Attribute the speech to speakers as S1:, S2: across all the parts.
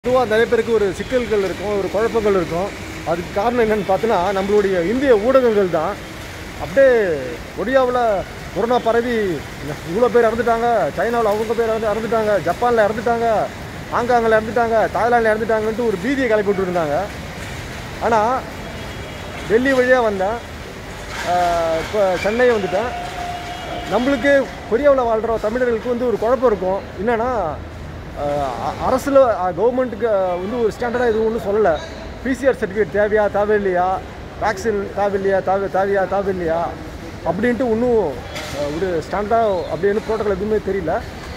S1: பொதுவாக நிறைய பேருக்கு ஒரு சிக்கல்கள் இருக்கும் ஒரு குழப்பங்கள் இருக்கும் அதுக்கு காரணம் என்னன்னு பார்த்தோன்னா நம்மளுடைய இந்திய ஊடகங்கள் தான் அப்படியே ஒடியாவில் கொரோனா பரவி இவ்வளோ பேர் இறந்துட்டாங்க சைனாவில் அவங்க பேர் இறந்து இறந்துட்டாங்க ஜப்பானில் இறந்துட்டாங்க ஹாங்காங்கில் இறந்துட்டாங்க தாய்லாண்டில் இறந்துட்டாங்கன்ட்டு ஒரு பீதியை கிளப்பி விட்டு இருந்தாங்க ஆனால் டெல்லி வழியாக வந்தேன் இப்போ சென்னை வந்துட்டேன் நம்மளுக்கு கொரியாவில் வாழ்கிற தமிழர்களுக்கு வந்து ஒரு குழப்பம் இருக்கும் என்னென்னா அரசில் கவர்மெண்ட்டுக்கு வந்து ஒரு ஸ்டாண்டர்டாக எதுவும் ஒன்றும் சொல்லலை பிசிஆர் சர்டிஃபிகேட் தேவையா தேவையில்லையா வேக்சின் தேவையில்லையா தேவை தேவையா தேவையில்லையா அப்படின்ட்டு இன்னும் ஒரு ஸ்டாண்டர்டாக அப்படின்னு ப்ரோட்டோக்கால் எதுவுமே தெரியல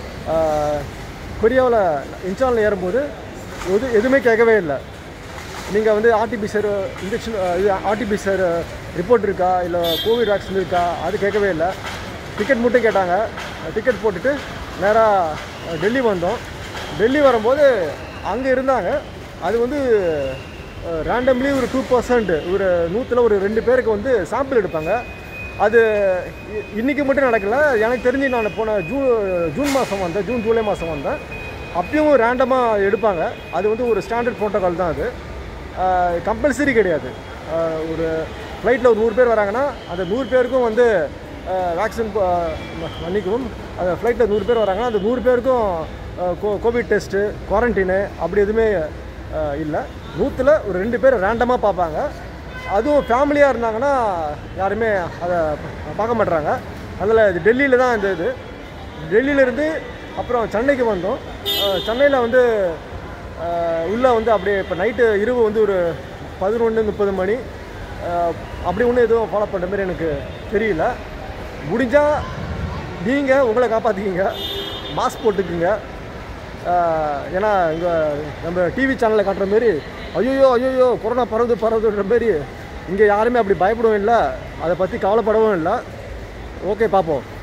S1: கொரியாவில் இன்சானில் ஏறும்போது எது எதுவுமே கேட்கவே இல்லை நீங்கள் வந்து ஆர்டிபிசிஆர் இன்ஜெக்ஷன் இது ஆர்டிபிசிஆர் ரிப்போர்ட் இருக்கா இல்லை கோவிட் வேக்சின் இருக்கா அது கேட்கவே இல்லை டிக்கெட் மட்டும் கேட்டாங்க டிக்கெட் போட்டுட்டு நேராக டெல்லி வந்தோம் டெல்லி வரும்போது அங்கே இருந்தாங்க அது வந்து ரேண்டம்லி ஒரு டூ பர்சன்ட் ஒரு நூற்றில் ஒரு ரெண்டு பேருக்கு வந்து சாம்பிள் எடுப்பாங்க அது இ- இன்னைக்கு மட்டும் நடக்கல எனக்கு தெரிஞ்சு நான் போன ஜூன் ஜூன் மாதம் வந்தேன் ஜூன் ஜூலை மாதம் வந்தேன் அப்பயும் ரேண்டமாக எடுப்பாங்க அது வந்து ஒரு ஸ்டாண்டர்ட் ப்ரோட்டோகால் தான் அது கம்பல்சரி கிடையாது ஆஹ் ஒரு ஃப்ளைட்டில் ஒரு நூறு பேர் வராங்கன்னா அந்த நூறு பேருக்கும் வந்து வேக்சின் மன்னிக்கவும் அந்த ஃப்ளைட்டில் நூறு பேர் வராங்கன்னா அந்த நூறு பேருக்கும் ஆஹ் கோ கோவிட் டெஸ்ட்டு குவாரண்டைனு அப்படி எதுவுமே இல்லை நூற்றில் ஒரு ரெண்டு பேர் ரேண்டமாக பார்ப்பாங்க அதுவும் ஃபேமிலியாக இருந்தாங்கன்னா யாருமே அதை பார்க்க மாட்றாங்க அதில் இது டெல்லியில் தான் இந்த இது டெல்லியிலேருந்து அப்புறம் சென்னைக்கு வந்தோம் சென்னையில் வந்து அஹ், உள்ள வந்து அப்படியே இப்போ நைட்டு இரவு வந்து ஒரு பதினொன்று முப்பது மணி அஹ், அப்படி ஒன்றும் எதுவும் ஃபாலோ பண்ணுற மாதிரி எனக்கு தெரியல முடிஞ்சால் நீங்கள் உங்களை காப்பாற்றிக்கிங்க மாஸ்க் போட்டுக்குங்க அஹ், ஏன்னா இங்கே நம்ம டிவி சேனலில் காட்டுற மாரி ஐயோ ஐயோ கொரோனா பரவுது பரவுதுன்ற மாரி இங்கே யாருமே அப்படி பயப்படவும் இல்லை அதை பற்றி கவலைப்படவும் இல்லை ஓகே பார்ப்போம்